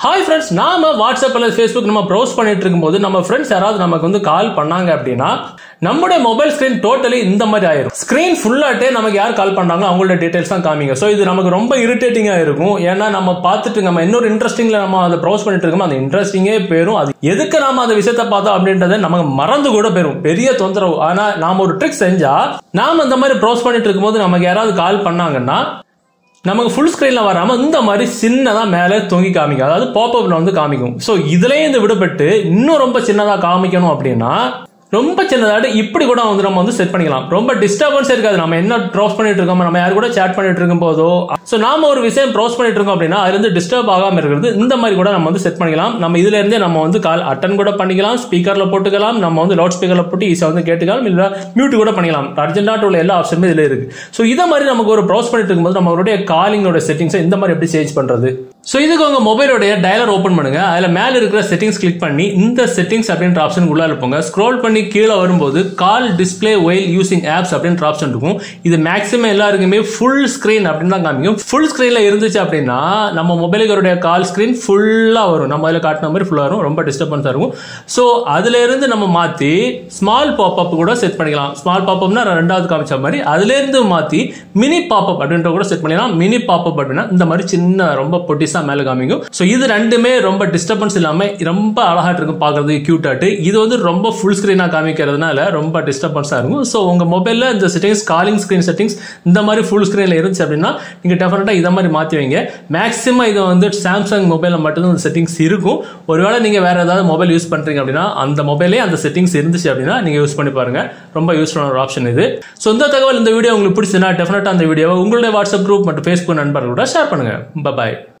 hi friends நாம WhatsApp அல்லது Facebook நம்ம ப்ரௌஸ் பண்ணிட்டு இருக்கும்போது நம்ம ஃப்ரெண்ட்ஸ் யாராவது நமக்கு வந்து கால் பண்ணாங்க அப்படின்னா நம்முடைய மொபைல் ஸ்கிரீன் டோட்டலி இந்த மாதிரி ஆயிரும் ஸ்கிரீன் ஃபுல்லாட்டே நமக்கு யார் கால் பண்றாங்களோ அவங்களோட டீடைல்ஸ் தான் காமிங்க ஸோ இது நமக்கு ரொம்ப இரிட்டேட்டிங்கா இருக்கும் ஏன்னா நம்ம பார்த்துட்டு நம்ம இன்னொரு இன்ட்ரெஸ்டிங்ல நம்ம அதை ப்ரௌஸ் பண்ணிட்டு இருக்கோம் அந்த இன்ட்ரெஸ்டிங்கே போயிரும் அது எதுக்கு நாம அந்த விஷயத்த பார்த்தோம் அப்படின்றத நமக்கு மறந்து கூட போயிரும் பெரிய தொந்தரவு ஆனா நாம ஒரு ட்ரிக் செஞ்சா நாம இந்த மாதிரி ப்ரௌஸ் பண்ணிட்டு இருக்கும்போது நமக்கு யாராவது கால் பண்ணாங்கன்னா நமக்கு ஃபுல் ஸ்க்ரீன்ல வராம இந்த மாதிரி சின்னதா மேலே தொங்கி காமிக்கும் அதாவது பாப்அப்ல வந்து காமிக்கும் ஸோ இதுலயே இருந்து விடுபட்டு இன்னும் ரொம்ப சின்னதா காமிக்கணும் அப்படின்னா ரொம்ப சின்னதாட்டு இப்படி கூட வந்து நம்ம வந்து செட் பண்ணிக்கலாம் ரொம்ப டிஸ்டர்பன்ஸ் இருக்காது நம்ம என்ன ப்ரௌஸ் பண்ணிட்டு இருக்கோம் நம்ம யார் கூட சேட் பண்ணிட்டு இருக்கும் போதோ ஸோ நாம ஒரு விஷயம் ப்ரௌஸ் பண்ணிட்டு இருக்கோம் அப்படின்னா அதுல இருந்து டிஸ்டர்ப் ஆகாம இருக்கிறது இந்த மாதிரி கூட நம்ம வந்து செட் பண்ணிக்கலாம் நம்ம இதுல இருந்தே நம்ம வந்து கால் அட்டன் கூட பண்ணிக்கலாம் ஸ்பீக்கர்ல போட்டுக்கலாம் நம்ம வந்து லவுட் ஸ்பீக்கர்ல போட்டு ஈஸியாக வந்து கேட்டுக்கலாம் இல்ல மியூட் கூட பண்ணிக்கலாம் அர்ஜென்டாட் உள்ள எல்லா ஆப்ஷனுமே இதுல இருக்கு ஸோ இதை மாதிரி நமக்கு ஒரு ப்ரௌஸ் பண்ணிட்டு இருக்கும்போது நம்மளுடைய காலிங்கோட செட்டிங்ஸை இந்த மாதிரி எப்படி சேஞ்ச் பண்றது ஸோ இதுக்கு உங்க மொபைலோடைய டயலர் ஓப்பன் பண்ணுங்க அதுல மேல இருக்கிற செட்டிங்ஸ் கிளிக் பண்ணி இந்த செட்டிங்ஸ் அப்படின்ற ஆப்ஷன் உள்ள இருப்போங்க ஸ்க்ரோல் பண்ணி கீழே வரும்போது call display while using apps அப்படின்ற ஆப்ஷன் இருக்கும் இது மேக்ஸிமம் எல்லாருக்குமே ஃபுல் ஸ்கிரீன் அப்படின்னு தான் காமிக்கும் ஃபுல் ஸ்கிரீன்ல இருந்துச்சு அப்படின்னா நம்ம மொபைலுடைய கால் ஸ்கிரீன் ஃபுல்லா வரும் நம்ம அதில் காட்டின மாதிரி ஃபுல்லா வரும் ரொம்ப டிஸ்டர்பன்ஸா இருக்கும் ஸோ அதுல இருந்து நம்ம மாத்தி ஸ்மால் பாப்அப் கூட செட் பண்ணிக்கலாம் ஸ்மால் பாப்அப்னா ரெண்டாவது காமிச்ச மாதிரி அதுல இருந்து மாத்தி மினி பாப்அப் அப்படின்ற கூட செட் பண்ணிக்கலாம் மினி பாப்அப் அப்படின்னா இந்த மாதிரி சின்ன ரொம்ப பொட்டிஸா மேல காமிக்கும் ஸோ இது ரெண்டுமே ரொம்ப டிஸ்டர்பன்ஸ் இல்லாம ரொம்ப அழகாட்டு இருக்கும் பார்க்கறது கியூட்டாட்டு இது வந்து ரொம்ப ஃபுல் ஸ்கிரீனா காமிக்கிறதுனால ரொம்ப டிஸ்டர்பன்ஸா இருக்கும் ஸோ உங்க மொபைல்ல இந்த செட்டிங்ஸ் காலிங் ஸ்கிரீன் செட்டிங்ஸ் இந்த மாதிரி ஃபுல் ஸ்கிரீன்ல இருந்துச்சு அப்படின்னா நீங்க டெஃபினட்டா இதை மாதிரி மாத்தி வைங்க மேக்ஸிமம் இது வந்து சாம்சங் மொபைல்ல மட்டும்தான் இந்த செட்டிங்ஸ் இருக்கும் ஒருவேளை நீங்க வேற ஏதாவது மொபைல் யூஸ் பண்றீங்க அப்படின்னா அந்த மொபைலே அந்த செட்டிங்ஸ் இருந்துச்சு அப்படின்னா நீங்க யூஸ் பண்ணி பாருங்க ரொம்ப யூஸ்ஃபுல்லான ஒரு ஆப்ஷன் இது ஸோ இந்த தகவல் இந்த வீடியோ உங்களுக்கு பிடிச்சதுன்னா டெஃபினட்டா அந்த வீடியோவை உங்களுடைய வாட்ஸ்அப் குரூப் மற்றும் ஃபேஸ்புக் நண்பர்களோட ஷேர் பண்ணுங்க பாய்